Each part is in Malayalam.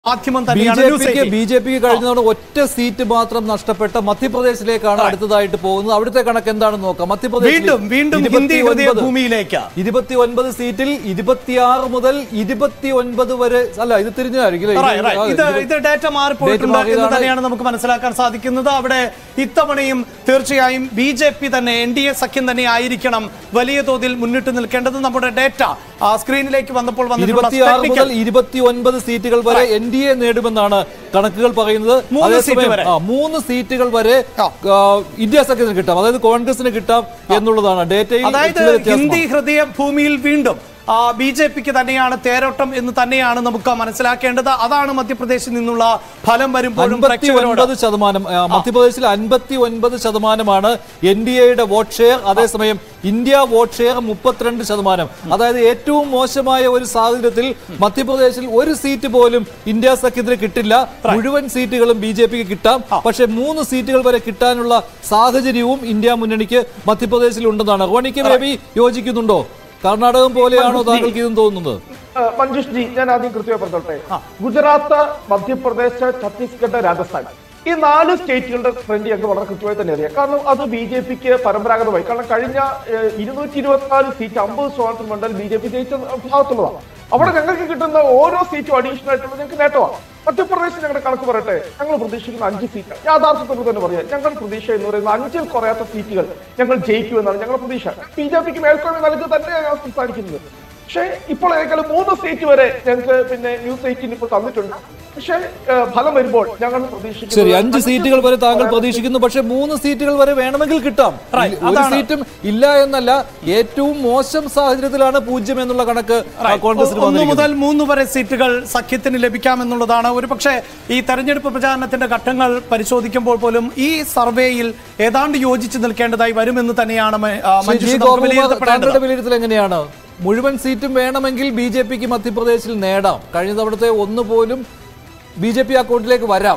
മാധ്യമം ബി തന്നെയാണ് ജെ ന്യൂസ് പിക്ക് എയ്റ്റീൻ. ബി ജെ പിക്ക് കഴിഞ്ഞ തവണ ഒറ്റ സീറ്റ് മാത്രം നഷ്ടപ്പെട്ട മധ്യപ്രദേശിലേക്കാണ് അടുത്തതായിട്ട് പോകുന്നത് അവിടുത്തെ കണക്ക് എന്താണെന്ന് നോക്കാം മധ്യപ്രദേശിൽ വീണ്ടും വീണ്ടും ഹിന്ദി ഹൃദയ 29 ഭൂമിയിലേക്ക് ഇരുപത്തി ഒൻപത് സീറ്റിൽ ഇരുപത്തിയാറ് മുതൽ ഇരുപത്തി ഒൻപത് വരെ അല്ല ഇത് തിരിഞ്ഞായിരിക്കും Right, right. ഇത് ഇത് ഡാറ്റ മാറിപ്പോയിട്ടുണ്ട് എന്ന് മാറിയതാണ്. തന്നെയാണ് നമുക്ക് മനസ്സിലാക്കാൻ സാധിക്കുന്നത് അവിടെ ഇത്തവണയും തീർച്ചയായും ബി ജെ പി തന്നെ എൻ ഡി എ സഖ്യം തന്നെ ആയിരിക്കണം വലിയ തോതിൽ മുന്നിട്ട് നിൽക്കേണ്ടത് നമ്മുടെ ഡാറ്റ സ്ക്രീനിലേക്ക് വന്നപ്പോൾ വന്നിട്ടുള്ള ഇരുപത്തിയാറ് technical- മുതൽ ഇരുപത്തി ഒൻപത് സീറ്റുകൾ വരെ എൻ ഡി എ നേടുമെന്നാണ് കണക്കുകൾ പറയുന്നത് മൂന്ന് അതേസമയം, സീറ്റ് വരെ. ആ, മൂന്ന് സീറ്റുകൾ വരെ ആ. ആ, ഇന്ത്യ സഖ്യത്തിന് കിട്ടാം അതായത് കോൺഗ്രസിന് കിട്ടാം എന്നുള്ളതാണ് ഡേറ്റയിൽ അതായത് ചില വ്യത്യാസമാണ്. ഹിന്ദി ഹൃദയ ഭൂമിയിൽ വീണ്ടും ബി ജെ പിക്ക് തന്നെയാണ് തേരോട്ടം എന്ന് തന്നെയാണ് നമുക്ക് മനസ്സിലാക്കേണ്ടത് അതാണ് മധ്യപ്രദേശിൽ നിന്നുള്ള ഫലം വരുമ്പോഴും അൻപത്തി പ്രേക്ഷകരോട് ഒൻപത് ശതമാനം ആ, മധ്യപ്രദേശിൽ അൻപത്തി ഒൻപത് ശതമാനമാണ് എൻ ഡി എയുടെ വോട്ട് ഷെയർ അതേസമയം ഇന്ത്യ വോട്ട് ഷെയർ മുപ്പത്തിരണ്ട് ശതമാനം അതായത് ഏറ്റവും മോശമായ ഒരു സാഹചര്യത്തിൽ മധ്യപ്രദേശിൽ ഒരു സീറ്റ് പോലും ഇന്ത്യ സഖ്യത്തിന് കിട്ടില്ല മുഴുവൻ സീറ്റുകളും ബി ജെ പിക്ക് കിട്ടാം പക്ഷെ മൂന്ന് സീറ്റുകൾ വരെ കിട്ടാനുള്ള സാഹചര്യവും ഇന്ത്യ മുന്നണിക്ക് മധ്യപ്രദേശിൽ ഉണ്ടെന്നാണ് റോണിക്ക് ബേബി യോജിക്കുന്നുണ്ടോ കർണാടകം പോലെയാണോ താങ്കൾക്ക് ഇതും തോന്നുന്നത് ആ, മഞ്ജുഷ് ജി ഞാൻ ആദ്യം കൃത്യമായി പറഞ്ഞോട്ടെ ഗുജറാത്ത് മധ്യപ്രദേശ് ഛത്തീസ്ഗഡ് രാജസ്ഥാൻ ഈ നാല് സ്റ്റേറ്റുകളുടെ ട്രെൻഡ് ഞങ്ങൾക്ക് വളരെ കൃത്യമായി തന്നെ അറിയാം കാരണം അത് ബി ജെ പിക്ക് പരമ്പരാഗതമായി കാരണം കഴിഞ്ഞ ഇരുന്നൂറ്റി ഇരുപത്തിനാല് സീറ്റ് അമ്പത് ശതമാനത്തിന് മണ്ഡലം ബി ജെ പി ജയിച്ച ഭാഗത്തുള്ളതാണ് അവിടെ ഞങ്ങൾക്ക് കിട്ടുന്ന ഓരോ സീറ്റും അഡീഷണൽ ആയിട്ടുള്ള ഞങ്ങൾക്ക് നേട്ടമാണ് മധ്യപ്രദേശിൽ ഞങ്ങളുടെ കണക്ക് പറയട്ടെ ഞങ്ങൾ പ്രതീക്ഷിക്കുന്ന അഞ്ച് സീറ്റ് യാഥാർത്ഥത്തിൽ തന്നെ പറയാം ഞങ്ങളുടെ പ്രതീക്ഷ എന്ന് പറയുന്ന അഞ്ചിൽ കുറയാത്ത സീറ്റുകൾ ഞങ്ങൾ ജയിക്കുമെന്നാണ് ഞങ്ങളുടെ പ്രതീക്ഷ ബി ജെ പിക്ക് മേൽക്കോയ്മ നൽകുക തന്നെയാണ് ഞാൻ സംസാരിക്കുന്നത് പക്ഷേ ഇപ്പോൾ ഏതായാലും മൂന്ന് സീറ്റ് വരെ ഞങ്ങൾക്ക് പിന്നെ ന്യൂസ് എയ്റ്റീൻ ഇപ്പോൾ തന്നിട്ടുണ്ട് പക്ഷേ ഏഹ്, ഫലം വരുമ്പോൾ ഞങ്ങൾ പ്രതീക്ഷിക്കുന്നത് ശരി അഞ്ച് സീറ്റുകൾ വരെ താങ്കൾ പ്രതീക്ഷിക്കുന്നു പക്ഷെ മൂന്ന് സീറ്റുകൾ വരെ വേണമെങ്കിൽ കിട്ടാം Right, ഒരു അതാണ്. സീറ്റും ഇല്ല എന്നല്ല ഏറ്റവും മോശം സാഹചര്യത്തിലാണ് പൂജ്യം എന്നുള്ള കണക്ക് ആ, കോൺഗ്രസിന് ഒന്ന് വന്നിരിക്കുന്നത് മുതൽ മൂന്ന് വരെ സീറ്റുകൾ സഖ്യത്തിന് ലഭിക്കാമെന്നുള്ളതാണ് ഒരു പക്ഷേ ഈ തെരഞ്ഞെടുപ്പ് പ്രചാരണത്തിന്റെ ഘട്ടങ്ങൾ പരിശോധിക്കുമ്പോൾ പോലും ഈ സർവേയിൽ ഏതാണ്ട് യോജിച്ച് നിൽക്കേണ്ടതായി വരുമെന്ന് തന്നെയാണ് മ- ആ, ശ്രീ മഞ്ജുഷ ജി നമുക്ക് ഗോപകുമാർ വിലയിരുത്തപ്പെടേണ്ടത് താങ്കളുടെ വിലയിരുത്തൽ എങ്ങനെയാണ് മുഴുവൻ സീറ്റും വേണമെങ്കിൽ ബി ജെ പിക്ക് മധ്യപ്രദേശിൽ നേടാം കഴിഞ്ഞ തവണത്തെ ഒന്ന് പോലും ബി ജെ പി അക്കൗണ്ടിലേക്ക് വരാം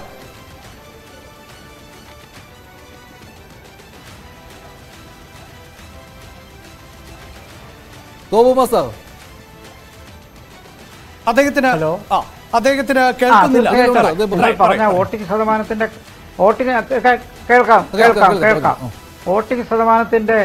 ഗോപകുമാർ സാർ അദ്ദേഹത്തിന് ആ അദ്ദേഹത്തിന് ആ, കേൾക്കുന്നില്ല തീർച്ചയായിട്ടും. അത് നിങ്ങൾ പറ- പറഞ്ഞ വോട്ടിംഗ് ശതമാനത്തിന്റെ വോട്ടിംഗ് കേ- കേൾക്കാം കേൾക്കാം കേൾക്കാം, കേൾക്കാം വോട്ടിംഗ് ശതമാനത്തിന്റെ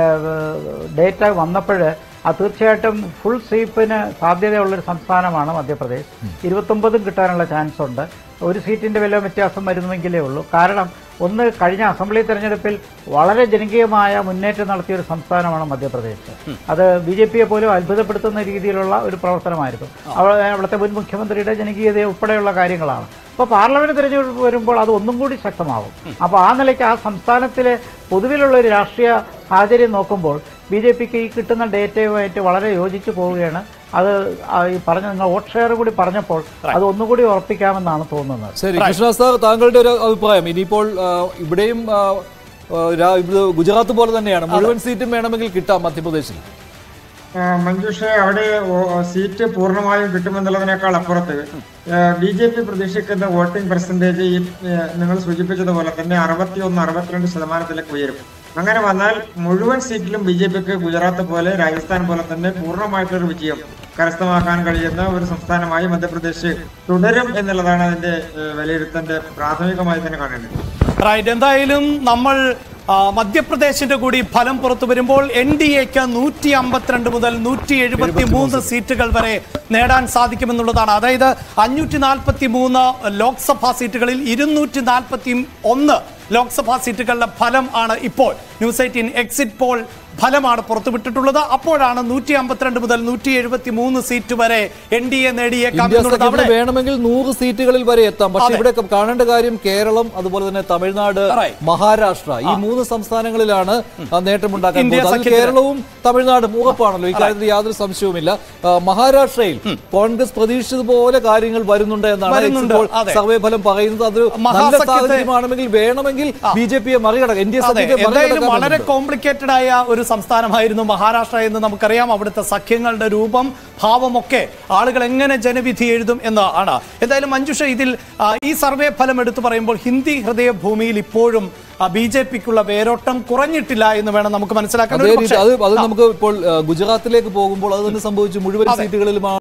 ഡേറ്റ വന്നപ്പോൾ അത് തീർച്ചയായിട്ടും ഫുൾ സ്വീപ്പിന് സാധ്യതയുള്ളൊരു സംസ്ഥാനമാണ് മധ്യപ്രദേശ് ഇരുപത്തൊമ്പതും കിട്ടാനുള്ള ചാൻസ് ഉണ്ട് ഒരു സീറ്റിന്റെ വില വ്യത്യാസം വരുന്നുവെങ്കിലേ ഉള്ളൂ കാരണം ഒന്ന് കഴിഞ്ഞ അസംബ്ലി തെരഞ്ഞെടുപ്പിൽ വളരെ ജനകീയമായ മുന്നേറ്റം നടത്തിയ ഒരു സംസ്ഥാനമാണ് മധ്യപ്രദേശ് അത് ബി ജെ പിയെ പോലും അത്ഭുതപ്പെടുത്തുന്ന രീതിയിലുള്ള ഒരു പ്രവർത്തനമായിരുന്നു അവിടെ അവിടുത്തെ മുൻ മുഖ്യമന്ത്രിയുടെ ജനകീയത ഉൾപ്പെടെയുള്ള കാര്യങ്ങളാണ് അപ്പോൾ പാർലമെന്റ് തെരഞ്ഞെടുപ്പ് വരുമ്പോൾ അത് ഒന്നും കൂടി ശക്തമാവും അപ്പോൾ ആ നിലയ്ക്ക് ആ സംസ്ഥാനത്തിലെ പൊതുവിലുള്ള ഒരു രാഷ്ട്രീയ സാഹചര്യം നോക്കുമ്പോൾ ബി ജെ പിക്ക് ഈ കിട്ടുന്ന ഡേറ്റയുമായിട്ട് വളരെ യോജിച്ചു പോവുകയാണ് അത് ആ ഈ പറഞ്ഞ നിങ്ങൾ വോട്ട് ഷെയർ കൂടി പറഞ്ഞപ്പോൾ അത് ഒന്നുകൂടി ഉറപ്പിക്കാമെന്നാണ് തോന്നുന്നത് ശരി കൃഷ്ണ സാർ താങ്കളുടെ ഒരു അഭിപ്രായം ഇനിയിപ്പോൾ ആ, ഇവിടെയും ആ, ആ, രാ- ഇത് ഗുജറാത്ത് പോലെ തന്നെയാണ് മുഴുവൻ സീറ്റും വേണമെങ്കിൽ കിട്ടാം മധ്യപ്രദേശിൽ ആ, മഞ്ജുഷ അവിടെ ഓ- സീറ്റ് പൂർണ്ണമായും കിട്ടുമെന്നുള്ളതിനേക്കാൾ അപ്പുറത്ത് ബി ജെ പി പ്രതീക്ഷിക്കുന്ന വോട്ടിംഗ് പെർസെന്റേജ് ഈ ഏ, നിങ്ങൾ സൂചിപ്പിച്ചതുപോലെ തന്നെ അറുപത്തി ഒന്ന് അറുപത്തിരണ്ട് ശതമാനത്തിലേക്ക് ഉയരും അങ്ങനെ വന്നാൽ മുഴുവൻ സീറ്റിലും ബി ജെ പിക്ക് ഗുജറാത്ത് പോലെ രാജസ്ഥാൻ പോലെ തന്നെ പൂർണ്ണമായിട്ടൊരു വിജയം കരസ്ഥമാക്കാൻ കഴിയുന്ന ഒരു സംസ്ഥാനമായി മധ്യപ്രദേശ് തുടരും എന്നുള്ളതാണ് അതിന്റെ ഏ, വിലയിരുത്തന്റെ പ്രാഥമികമായി തന്നെ കാണേണ്ടത് റൈറ്റ് എന്തായാലും നമ്മൾ ആ, മധ്യപ്രദേശിന്റെ കൂടി ഫലം പുറത്തു വരുമ്പോൾ എൻ ഡി എക്ക് നൂറ്റി അമ്പത്തിരണ്ട് മുതൽ നൂറ്റി എഴുപത്തി മൂന്ന് സീറ്റുകൾ വരെ നേടാൻ സാധിക്കുമെന്നുള്ളതാണ് അതായത് അഞ്ഞൂറ്റി നാൽപ്പത്തി മൂന്ന് ലോക്സഭാ സീറ്റുകളിൽ ഇരുന്നൂറ്റി നാൽപ്പത്തി ഒന്ന് ലോക്സഭാ സീറ്റുകളുടെ ഫലം ആണ് ഇപ്പോൾ ന്യൂസ് എയ്റ്റീൻ എക്സിറ്റ് പോൾ ഫലമാണ് പുറത്തുവിട്ടിട്ടുള്ളത് അപ്പോഴാണ് നൂറ്റി അമ്പത്തിരണ്ട് മുതൽ നൂറ്റി എഴുപത്തി മൂന്ന് സീറ്റ് വരെ എൻ ഡി എ നേടിയേക്കാം ഇന്ത്യ എന്നുള്ളത് സഖ്യത്തിന് അവിടെ വേണമെങ്കിൽ നൂറ് സീറ്റുകളിൽ വരെ എത്താം പക്ഷെ അതെ. ഇവിടെ കാണേണ്ട കാര്യം കേരളം അതുപോലെ തന്നെ തമിഴ്നാട് Right. മഹാരാഷ്ട്ര ഈ മൂന്ന് സംസ്ഥാനങ്ങളിലാണ് ആ നേട്ടമുണ്ടാക്കാൻ ഇന്ത്യ പോകുന്നത് അതിൽ സഖ്യത്തിന്. കേരളവും തമിഴ്നാടും ഉറപ്പാണല്ലോ ഇക്കാര്യത്തിൽ യാതൊരു സംശയവുമില്ല ആ, മഹാരാഷ്ട്രയിൽ കോൺഗ്രസ് പ്രതീക്ഷിച്ചതുപോലെ കാര്യങ്ങൾ വരുന്നുണ്ട് എന്നാണ് വരുന്നുണ്ട്, ഇപ്പോൾ അതെ. സർവേ ഫലം പറയുന്നത് അത് നല്ല മഹാസഖ്യത്തെ- സാഹചര്യമാണെങ്കിൽ വേണമെങ്കിൽ ബി ജെ പിയെ മറികടക്കാം എൻ ഡി എ അതെ സഖ്യത്തെ എന്തായാലും വളരെ മറികടക്കാം കോംപ്ലിക്കേറ്റഡ് ആയ ഒരു സംസ്ഥാനമായിരുന്നു മഹാരാഷ്ട്ര എന്ന് നമുക്കറിയാം അവിടുത്തെ സഖ്യങ്ങളുടെ രൂപം ഭാവമൊക്കെ ആളുകൾ എങ്ങനെ ജനവിധി എഴുതും എന്നാണ് എന്തായാലും മഞ്ജുഷ ഇതിൽ ആ, ഈ സർവേ ഫലം എടുത്തു പറയുമ്പോൾ ഹിന്ദി ഹൃദയ ഭൂമിയിൽ ഇപ്പോഴും ബി ജെ പിക്കുള്ള വേരോട്ടം കുറഞ്ഞിട്ടില്ല എന്ന് വേണം നമുക്ക് മനസ്സിലാക്കാൻ അതേ ഒരു രീതി പക്ഷേ- അത് അത് നമുക്ക് ഇപ്പോൾ ആ, ഗുജറാത്തിലേക്ക് പോകുമ്പോൾ അത് തന്നെ സംഭവിച്ചു മുഴുവൻ സീറ്റുകളിലും